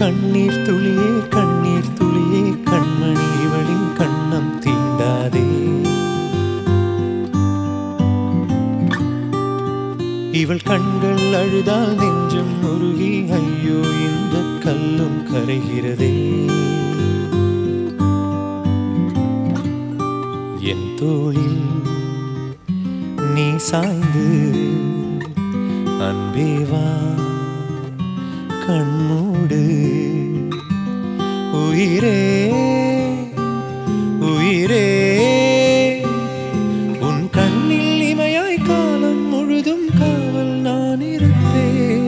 கண்ணீர் துளியே கண்ணீர் துளியே கண்மணி இவளின் கண்ணம் தீண்டாதே இவள் கண்கள் அழுதால் நெஞ்சம் உருகி ஐயோ இந்த கல்லும் கரைகிறதே என் தோளில் நீ சாய்ந்து அன்பே வா கண்மூடு உயிரே உயிரே உன் கண்ணில் இமையாய் காலம் முழுதும் காவல் நான் இருப்பேன்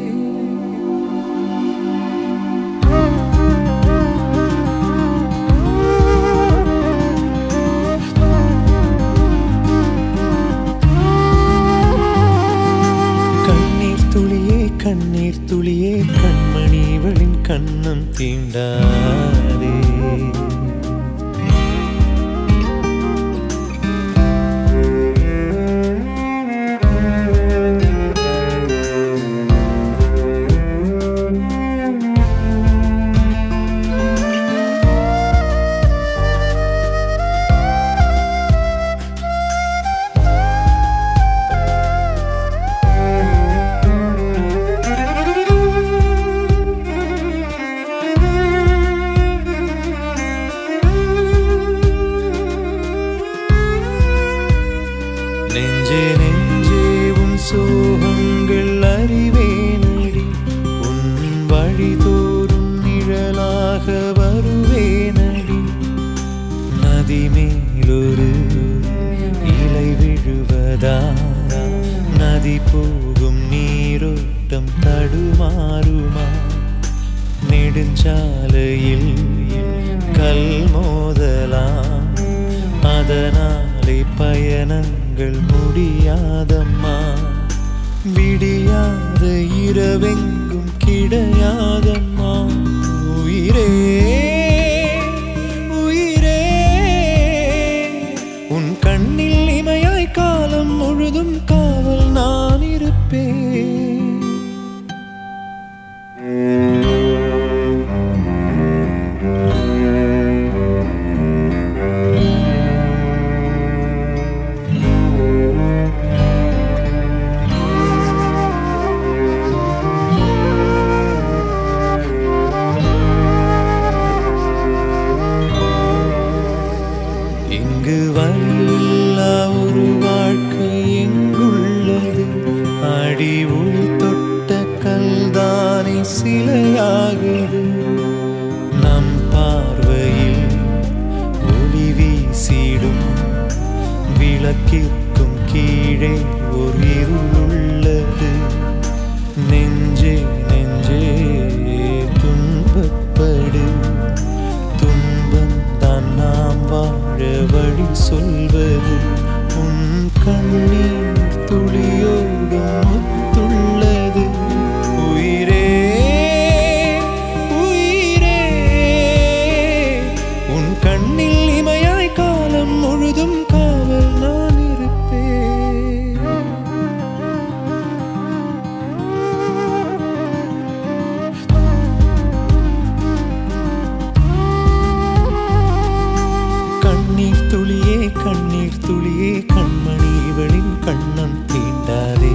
கண்ணீர் துளியே கண்ணீர் துளியே கண்மணி இவளின் கண்ணம் தீண்டாதே நெஞ்சே நெஞ்சே உன் சோகங்கள் அறிவேனடி உன் வழிதோறும் நிழலாக வருவேனடி நதி மேலொரு இலை விழுவதா நதி போகும் நீரோட்டம் தடுமாறுமா நெடுஞ்சாலையில் கல் மோதலாம் அதனாலே பயணங்கள் முடியாதம்மா விடியாத இரவெங்கும் கிடையாதம்மா உயிரே உயிரே உன் கண்ணில் இமையாய் காலம் முழுதும் காவல் நான் இருப்பேன் இங்கு வலியில்லா ஒரு வாழ்க்கை எங்குள்ளது அடி ஒளி தொட்ட கல்தானே சிலையாகுது நம் பார்வையில் ஒளி வீசிடும் விளக்கிற்கும் கீழே ஒரு இருள் உள்ளது நெஞ்சே நெஞ்சே துன்பப்படு துன்பம் தான் நாம் வாழ வழி சொல்வது உன் கண்ணீர் துளியோடு முத்துள்ளது உயிரே உயிரே உன் கண்ணில் இமையாய் காலம் முழுதும் காவல் நான் இருப்பேன் கண்ணீர் துளியே கண்ணீர் துளியே கண்மணி இவளின் கண்ணம் தீண்டாதே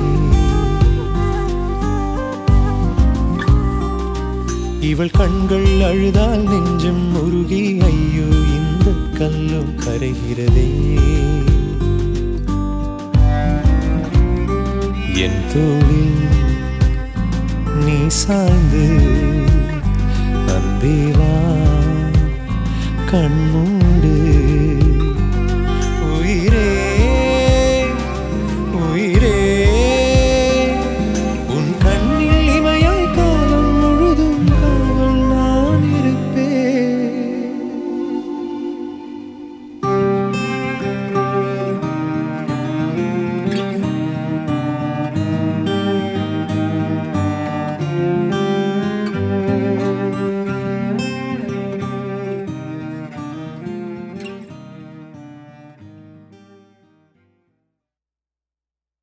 இவள் கண்கள் அழுதால் நெஞ்சம் உருகி ஐயோ இந்த கல்லும் கரைகிறதே என் தோளில் நீ சாய்ந்து அன்பே வா கண்மூடு